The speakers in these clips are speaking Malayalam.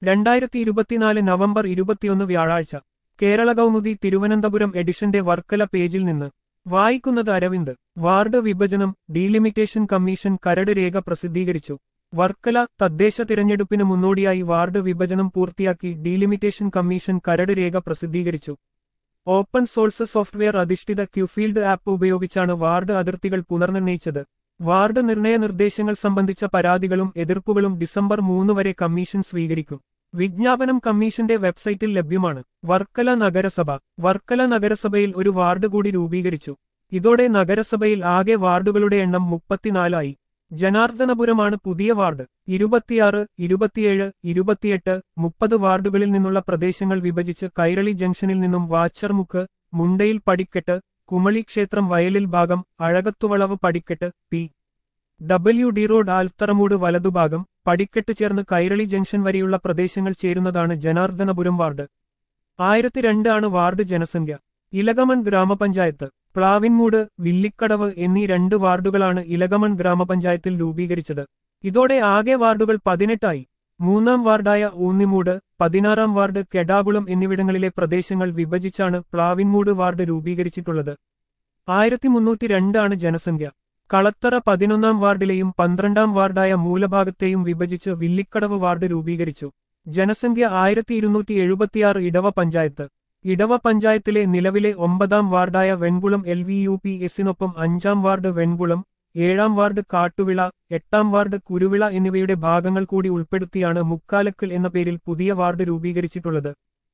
രണ്ടായിരത്തി ഇരുപത്തിനാല് നവംബർ ഇരുപത്തിയൊന്ന് വ്യാഴാഴ്ച കേരള കൗമുദി തിരുവനന്തപുരം എഡിഷന്റെ വർക്കല പേജിൽ നിന്ന് വായിക്കുന്നത് അരവിന്ദ് വാർഡ് വിഭജനം ഡീലിമിറ്റേഷൻ കമ്മീഷൻ കരട് രേഖ പ്രസിദ്ധീകരിച്ചു വർക്കല തദ്ദേശ തിരഞ്ഞെടുപ്പിന് മുന്നോടിയായി വാർഡ് വിഭജനം പൂർത്തിയാക്കി ഡീലിമിറ്റേഷൻ കമ്മീഷൻ കരട് രേഖ പ്രസിദ്ധീകരിച്ചു ഓപ്പൺ സോഴ്സ് സോഫ്റ്റ്വെയർ അധിഷ്ഠിത ക്യുഫീൽഡ് ആപ്പ് ഉപയോഗിച്ചാണ് വാർഡ് അതിർത്തികൾ പുനർനിർണയിച്ചത് വാർഡ് നിർണയ നിർദ്ദേശങ്ങൾ സംബന്ധിച്ച പരാതികളും എതിർപ്പുകളും ഡിസംബർ മൂന്ന് വരെ കമ്മീഷൻ സ്വീകരിക്കും വിജ്ഞാപനം കമ്മീഷന്റെ വെബ്സൈറ്റിൽ ലഭ്യമാണ് വർക്കല നഗരസഭ വർക്കല നഗരസഭയിൽ ഒരു വാർഡ് കൂടി രൂപീകരിച്ചു ഇതോടെ നഗരസഭയിൽ ആകെ വാർഡുകളുടെ എണ്ണം മുപ്പത്തിനാലായി ജനാർദ്ദനപുരമാണ് പുതിയ വാർഡ് ഇരുപത്തിയാറ് ഇരുപത്തിയേഴ് ഇരുപത്തിയെട്ട് മുപ്പത് വാർഡുകളിൽ നിന്നുള്ള പ്രദേശങ്ങൾ വിഭജിച്ച് കൈരളി ജംഗ്ഷനിൽ നിന്നും വാച്ചർമുക്ക് മുണ്ടയിൽ പടിക്കെട്ട് കുമളി ക്ഷേത്രം വയലിൽ ഭാഗം അഴകത്തുവളവ് പടിക്കെട്ട് P W D road Altharamoodu വലതുഭാഗം പടിക്കെട്ട് ചേർന്ന് കൈരളി ജംഗ്ഷൻ വരെയുള്ള പ്രദേശങ്ങൾ ചേരുന്നതാണ് ജനാർദ്ദനപുരം വാർഡ് ആയിരത്തി രണ്ട് ആണ് വാർഡ് ജനസംഖ്യ ഇലകമൺ ഗ്രാമപഞ്ചായത്ത് പ്ലാവിൻമൂട് വില്ലിക്കടവ് എന്നീ രണ്ട് വാർഡുകളാണ് ഇലകമൺ ഗ്രാമപഞ്ചായത്തിൽ രൂപീകരിച്ചത് ഇതോടെ ആകെ വാർഡുകൾ പതിനെട്ടായി മൂന്നാം വാർഡായ ഊന്നിമൂട് പതിനാറാം വാർഡ് കെടാകുളം എന്നിവിടങ്ങളിലെ പ്രദേശങ്ങൾ വിഭജിച്ചാണ് പ്ലാവിൻമൂട് വാർഡ് രൂപീകരിച്ചിട്ടുള്ളത് ആയിരത്തി മുന്നൂറ്റി രണ്ടാണ് ജനസംഖ്യ കളത്തറ പതിനൊന്നാം വാർഡിലെയും പന്ത്രണ്ടാം വാർഡായ മൂലഭാഗത്തെയും വിഭജിച്ച് വില്ലിക്കടവ് വാർഡ് രൂപീകരിച്ചു ജനസംഖ്യ ആയിരത്തി ഇരുന്നൂറ്റി എഴുപത്തിയാറ് ഇടവ പഞ്ചായത്ത് ഇടവ പഞ്ചായത്തിലെ നിലവിലെ ഒമ്പതാം വാർഡായ Venkulam L V U P എസിനൊപ്പം അഞ്ചാം വാർഡ് വെൺകുളം ഏഴാം വാർഡ് കാട്ടുവിള എട്ടാം വാർഡ് കുരുവിള എന്നിവയുടെ ഭാഗങ്ങൾ കൂടി ഉൾപ്പെടുത്തിയാണ് മുക്കാലക്കൽ എന്ന പേരിൽ പുതിയ വാർഡ് രൂപീകരിച്ചിട്ടുള്ളത്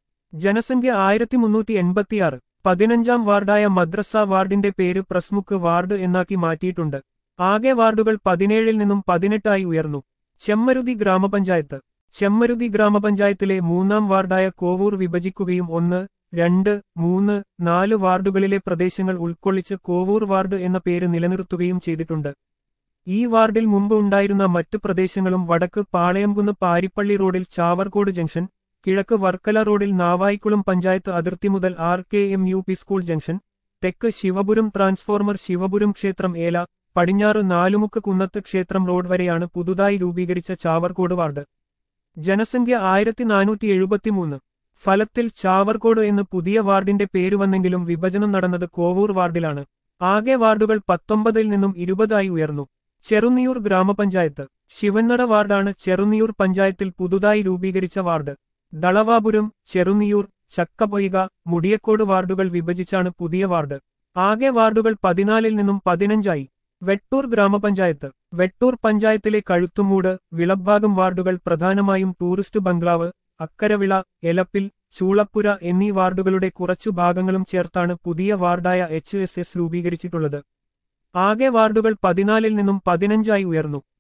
ജനസംഖ്യ ആയിരത്തി മുന്നൂറ്റി എൺപത്തിയാറ് പതിനഞ്ചാം വാർഡായ മദ്രസ വാർഡിന്റെ പേര് പ്രസ്മുക്ക് വാർഡ് എന്നാക്കി മാറ്റിയിട്ടുണ്ട് ആകെ വാർഡുകൾ പതിനേഴിൽ നിന്നും പതിനെട്ടായി ഉയർന്നു ചെമ്മരുതി ഗ്രാമപഞ്ചായത്ത് ചെമ്മരുതി ഗ്രാമപഞ്ചായത്തിലെ മൂന്നാം വാർഡായ കോവൂർ വിഭജിക്കുകയും ഒന്ന് രണ്ട് മൂന്ന് നാല് വാർഡുകളിലെ പ്രദേശങ്ങൾ ഉൾക്കൊള്ളിച്ച് കോവൂർ വാർഡ് എന്ന പേര് നിലനിർത്തുകയും ചെയ്തിട്ടുണ്ട് ഈ വാർഡിൽ മുമ്പ് ഉണ്ടായിരുന്ന മറ്റു പ്രദേശങ്ങളും വടക്ക് പാളയംകുന്ന് പാരിപ്പള്ളി റോഡിൽ ചാവർകോട് ജംഗ്ഷൻ കിഴക്ക് വർക്കല റോഡിൽ നാവായിക്കുളം പഞ്ചായത്ത് അതിർത്തി മുതൽ R K M U P school junction തെക്ക് ശിവപുരം ട്രാൻസ്ഫോർമർ ശിവപുരം ക്ഷേത്രം ഏല പടിഞ്ഞാറ് നാലുമുക്ക് കുന്നത്ത് ക്ഷേത്രം റോഡ് വരെയാണ് പുതുതായി രൂപീകരിച്ച ചാവർകോട് വാർഡ് ജനസംഖ്യ ആയിരത്തി നാനൂറ്റി എഴുപത്തിമൂന്ന് ഫലത്തിൽ ചാവർകോട് എന്ന് പുതിയ വാർഡിന്റെ പേര് വന്നെങ്കിലും വിഭജനം നടന്നത് കോവൂർ വാർഡിലാണ് ആകെ വാർഡുകൾ പത്തൊമ്പതിൽ നിന്നും ഇരുപതായി ഉയർന്നു ചെറുന്നിയൂർ ഗ്രാമപഞ്ചായത്ത് ശിവന്നട വാർഡാണ് ചെറുന്നിയൂർ പഞ്ചായത്തിൽ പുതുതായി രൂപീകരിച്ച വാർഡ് ദളവാപുരം ചെറുന്നിയൂർ ചക്കപൊയ്ക മുടിയക്കോട് വാർഡുകൾ വിഭജിച്ചാണ് പുതിയ വാർഡ് ആകെ വാർഡുകൾ പതിനാലിൽ നിന്നും പതിനഞ്ചായി വെട്ടൂർ ഗ്രാമപഞ്ചായത്ത് വെട്ടൂർ പഞ്ചായത്തിലെ കഴുത്തുമൂട് വിളഭാഗം വാർഡുകൾ പ്രധാനമായും ടൂറിസ്റ്റ് ബംഗ്ലാവ് അക്കരവിള എലപ്പിൽ ചൂളപ്പുര എന്നീ വാർഡുകളുടെ കുറച്ചു ഭാഗങ്ങളും ചേർത്താണ് പുതിയ വാർഡായ എച്ച് എസ് എസ് രൂപീകരിച്ചിട്ടുള്ളത് ആകെ വാർഡുകൾ പതിനാലിൽ നിന്നും പതിനഞ്ചായി ഉയർന്നു